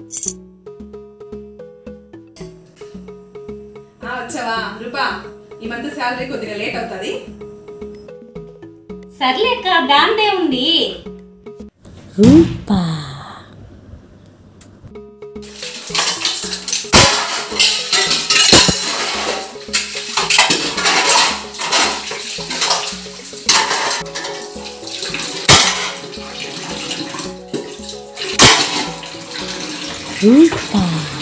ఆ, వచ్చావా రూపా ఈ మంత్ శాలరీ కొద్దిగా లేట్ అవుతుంది సర్లేక దాందే ఉంది రూపా రూపా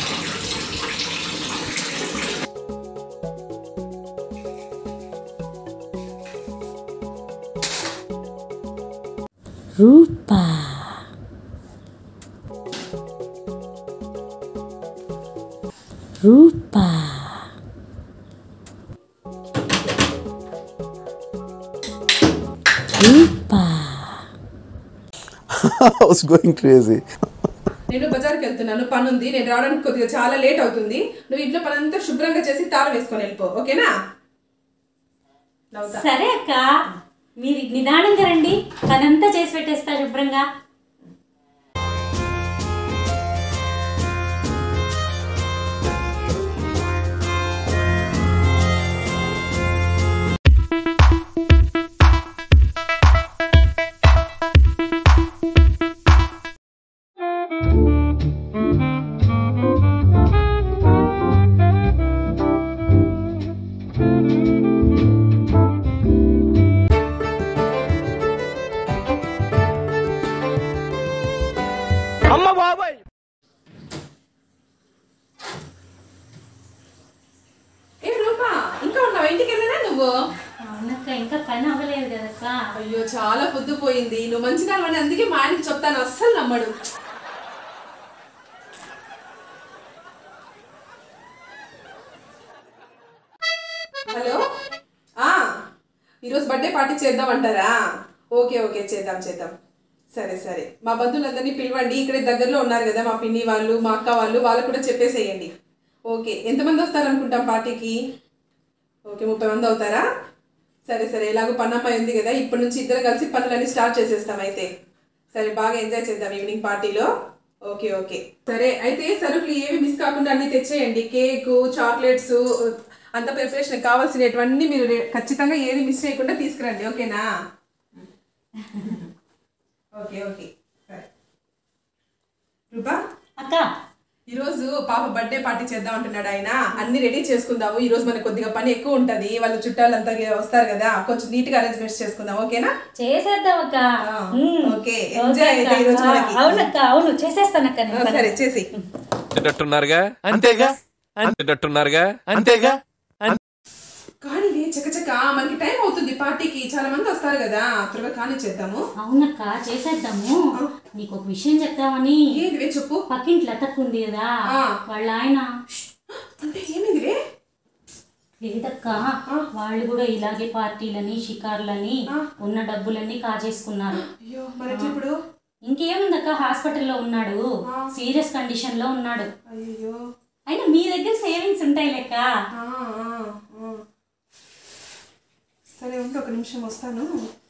రూపా రూపా రూపా I was going crazy. నేను బజార్కి వెళ్తున్నాను పని ఉంది నేను రావడానికి కొద్దిగా చాలా లేట్ అవుతుంది నువ్వు ఇంట్లో పని అంతా శుభ్రంగా చేసి తాళం వేసుకొని వెళ్ళిపో ఓకేనా నవ్వుతా. సరే అక్క మీరు నిదానంగా రండి పనంతా చేసి పెట్టేస్తా శుభ్రంగా ఏ రూపా ఇంకా ఉన్నావా ఇంటికి వెళ్ళినా నువ్వు అవునక్క ఇంకా పని అవ్వలేదు కదక్క అయ్యో చాలా పొద్దుపోయింది నువ్వు మంచి అని అందుకే మా ఆయనకి చెప్తాను అస్సలు నమ్మడు హలో ఆ, ఈరోజు బర్త్డే పార్టీ చేద్దామంటారా ఓకే ఓకే చేద్దాం చేద్దాం సరే సరే మా బంధువులందరినీ పిలవండి ఇక్కడే దగ్గరలో ఉన్నారు కదా మా పిన్ని వాళ్ళు మా అక్క వాళ్ళు వాళ్ళకు కూడా చెప్పేసేయండి ఓకే ఎంతమంది వస్తారు అనుకుంటాం పార్టీకి ఓకే ముప్పై మంది అవుతారా సరే సరే ఎలాగో పన్నమ్మాయి ఉంది కదా ఇప్పటి నుంచి ఇద్దరం కలిసి పనులన్నీ స్టార్ట్ చేసేస్తాం అయితే సరే బాగా ఎంజాయ్ చేద్దాం ఈవినింగ్ పార్టీలో ఓకే ఓకే సరే అయితే సరుకులు ఏవి మిస్ కాకుండా అన్ని తెచ్చేయండి కేక్ చాక్లెట్స్ అంత ప్రిపరేషన్ కావాల్సినటువన్నీ మీరు రే- ఖచ్చితంగా ఏది మిస్ చేయకుండా తీసుకురండి ఓకేనా ఓకే ఓకే సరే రూపా అక్క ఈరోజు పాప బర్త్డే పార్టీ చేద్దాం అంటున్నాడు ఆయన అన్ని రెడీ చేసుకుందాము ఈ రోజు మనకు కొద్దిగా పని ఎక్కువ ఉంటది వాళ్ళ చుట్టాలంతా వస్తారు కదా కొంచెం నీట్ గా అరేంజ్మెంట్స్ చేసుకుందాం ఓకేనా చేసేద్దాం అక్క ఆ, ఉమ్. ఓకే. ఓకే ఎంజాయ్ అక్క. అయితే ఈరోజు మనకి. అవునక్క అవును చేసేస్తానక్క ఆ, నేను పని. సరే చేసి అంతేటట్టున్నారుగా అంతేగా అంతేటట్టున్నారుగా అంతేగా కానీ వే చకచక మనకి టైం అవుతుంది పార్టీకి చాలా మంది వస్తారు కదా త్వరగా కానీ చేద్దాము అవునక్క చేసేద్దాము నీకు ఒక విషయం చెప్తామని ఏంది వే చెప్పు పక్కింటి లతక్కు ఉంది కదా ఆ. వాళ్ళ ఆయన అంటే ఏమైంది వే లేదక్క వాళ్ళు కూడా ఇలాగే పార్టీలని షికార్లని ఉన్న డబ్బులన్నీ కాజేసుకున్నారు అయ్యో మరి ఎట్లా ఇప్పుడు ఇంకేముందక్క హాస్పిటల్లో ఉన్నాడు సీరియస్ కండిషన్ లో ఉన్నాడు అయ్యో అయినా మీ దగ్గర సేవింగ్స్ ఉంటాయి లెక్క ఆ, ఆ, ఆ. సరే ఉండి ఒక నిమిషం వస్తాను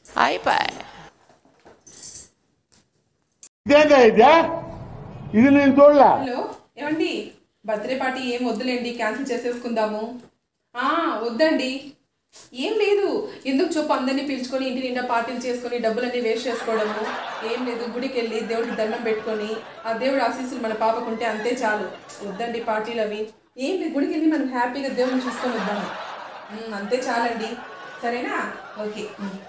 ఇదేంటా ఇదే ఇది నేను చూడలే హలో ఏమండి బర్త్డే పార్టీ ఏం వద్దులేండి క్యాన్సిల్ చేసేసుకుందాము ఆ, వద్దండి ఏం లేదు ఎందుకు చెప్పు అందరినీ పిలుచుకొని ఇంటి నిండా పార్టీలు చేసుకొని డబ్బులన్నీ వేస్ట్ చేసుకోవడము ఏం లేదు గుడికి వెళ్ళి దేవుడికి దండం పెట్టుకొని ఆ దేవుడి ఆశీస్సులు మన పాపకుంటే అంతే చాలు వద్దండి పార్టీలు అవి ఏం లేదు గుడికి వెళ్ళి మనం హ్యాపీగా దేవుడిని చూసుకొని వద్దాము ఉమ్, అంతే చాలండి సరేనా ఓకే ఉమ్.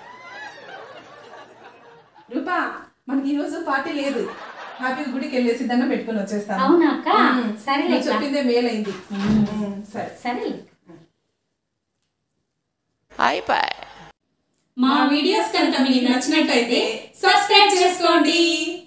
రూపా మనకి ఈరోజు పార్టీ లేదు హ్యాపీగా గుడికి వెళ్ళేసి దండం పెట్టుకొని వచ్చేస్తాం అవునా అక్క ఉమ్. సరే నువ్వు చెప్పిందే మేలైంది ఉమ్, సరే సరే మా వీడియోస్ కనుక మీకు నచ్చినట్టయితే సబ్స్క్రైబ్ చేసుకోండి